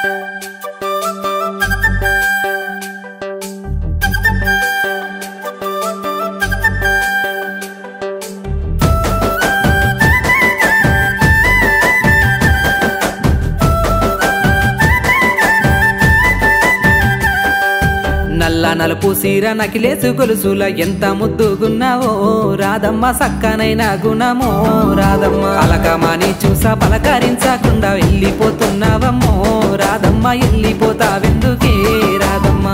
నల్ల నలుపు సీర నకిలేసు గొలుసుల ఎంత ముద్దుగున్నావో రాధమ్మ సక్కనైన గుణమో రాధమ్మ అలకమాని చూసా పలకరించకుండా వెళ్ళిపోతున్నావమ్మో రాధమ్మ వెళ్ళిపోతావెందుకే రాధమ్మ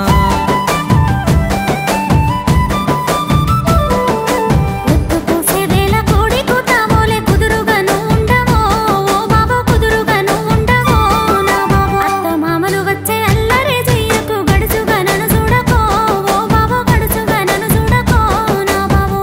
ముద్దు పూసే వేళ కోడి కూతామోలే కుదురుగాను ఉండవో ఓ బాబు కుదురుగాను ఉండవో నా బాబు అత్త మామలు వచ్చే అల్లరి చెయ్యకు గడుచుగా నన్ను చూడకో ఓ బాబు గడుచుగా నన్ను చూడకో నా బాబు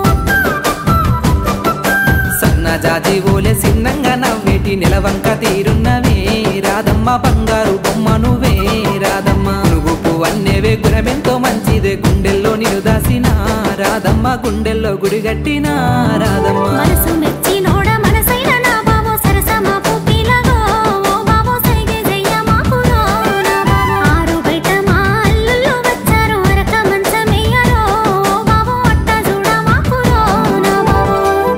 సన్నజాజి ఓలే సిన్నంగా నవ్వేటి నిలవంక తీరున్నవే రాధమ్మ బంగారు బొమ్మ నువ్వే రాధమ్మ నువ్వు అన్నేవే గుణమెంతో మంచిదే గుండెల్లో నిన్ను దాసిన రాధమ్మ గుండెల్లో గుడిగట్టిన రాధమ్మ మనసు మెచ్చి నోడ మనసైన నా బాబు సరసమా పుప్పిలగో ఓ బాబు సైగే జయ్య మాకురో నా బాబు ఆరు బయట మా అల్లుళ్ళు వచ్చారు అరక మంచమేయరో ఓ బాబు అట్ట చూడ మాకురో నా బాబు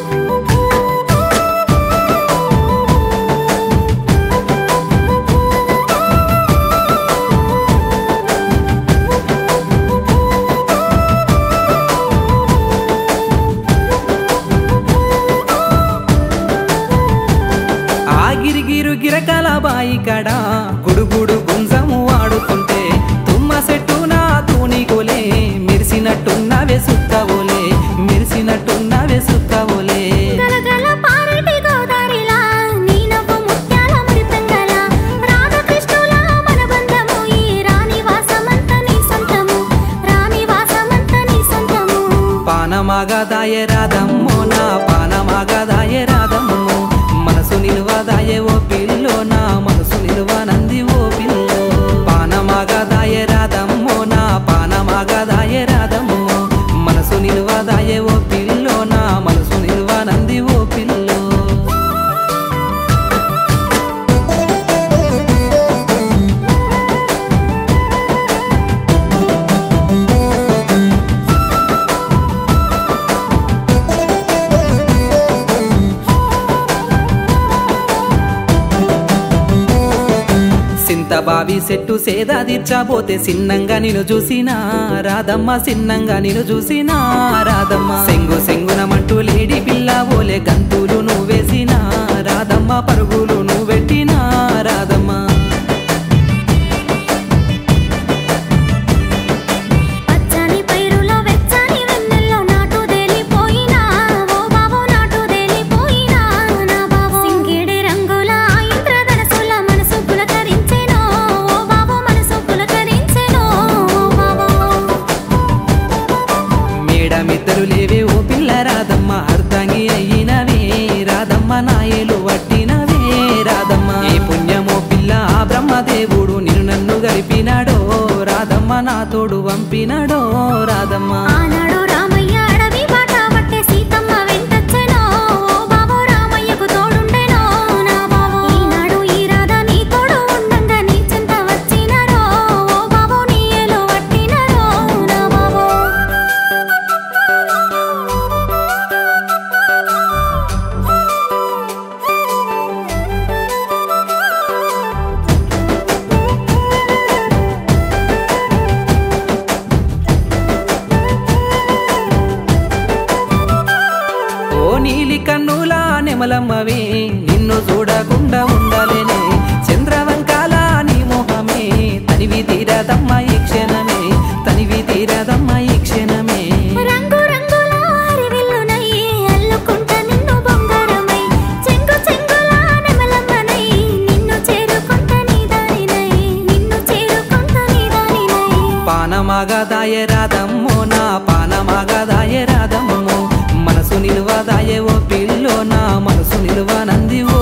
ఆ గిరిగిరు గిరకల బాయి కడ గుడుగుడు గుంజము ఆడుతుంటే తుమ్మ చెట్టు నా తూని గోలే మెరిసినట్టున్నవే సుక్కవోలే మెరిసినట్టున్నవే సుక్కవోలే గలగల పారేటి గోదారిలా నీ నవ్వు ముత్యాల మురిపెంగల రాధకృష్ణుల మన బంధము ఈ రాణి వాసమంత నీ సొంతము రాణి వాసమంత నీ సొంతము పానమాగదాయ రాధమ్మో నా పానమాగదాయ రాధమ్మో మనసు నిలువదాయ ఓ పిల్లో నా మనసు నిలువనంది ఓ పిల్లో పానమాగదాయ రాధమ్మో నా పానమాగదాయ రాధమ్మో మనసు నిలువదాయ ఓ పిల్లో నా మనసు నిలువనంది ఓ పిల్లో సింత బావి చెట్టు సేద తీర్చబోతే సిన్నంగా నిన్ను చూసినా రాధమ్మ సిన్నంగా నిన్ను చూసినా రాధమ్మ సెంగు సెంగునమంటూ లేడి పిల్ల ఓలే గంతులు నువ్వేసినా రాధమ్మ పరుగులు నువ్వెట్టినా రాధమ్మ పచ్చని పైరులో వెచ్చని వెన్నెల్లో నాటు దేలిపోయినా ఓ బాబు నాటు దేలిపోయినా నా బాబు సింగిడి రంగుల ఇంద్రధనసుల మనసు పులకరించెనో ఓ బాబు మనసు పులకరించెనో ఓ బాబు మేడమిద్దరు లేవే ఓ పిల్ల రాధమ్మ అర్ధంగి అయ్యినవే రాధమ్మ నాయలు వట్టినవే రాధమ్మ ఏ పుణ్యమో పిల్ల ఆ బ్రహ్మదేవుడు నిన్ను నన్ను గలిపినాడో రాధమ్మ నా తోడు వంపినాడో రాధమ్మ ఆనాడు రామయ్య అడవి బాట పట్టే సీతమ్మ వెంటొచ్చెనో ఓ బాబు రామయ్యకు తోడుండెనో నా బాబు ఈనాడు ఈ రాధ నీ తోడు ఉండంగా నీ చెంత వచ్చినరో ఓ బాబు నీ ఏలు వట్టినరో నా బాబు ఓ నీలి కన్నుల నెమలమ్మవే నిన్ను చూడకుండా ఉండలేనే చంద్రవంకాల నీ మొహమే తనివి తీరదమ్మ ఈ క్షణమే తనివి తీరదమ్మ ఈ క్షణమే రంగు రంగుల హరివిల్లునై అల్లుకుంట నిన్ను బొంగరమై చెంగు చెంగుల నెమలమ్మనై నిన్ను చేరుకుంట నీ దానినై నిన్ను చేరుకుంట నీ దానినై పానమాగదాయ రాధమ్మో నా పానమాగదాయ రాధమ్మో మనసు నిలువదాయ ఓ పిల్లో నా మనసు నిలువనంది ఓ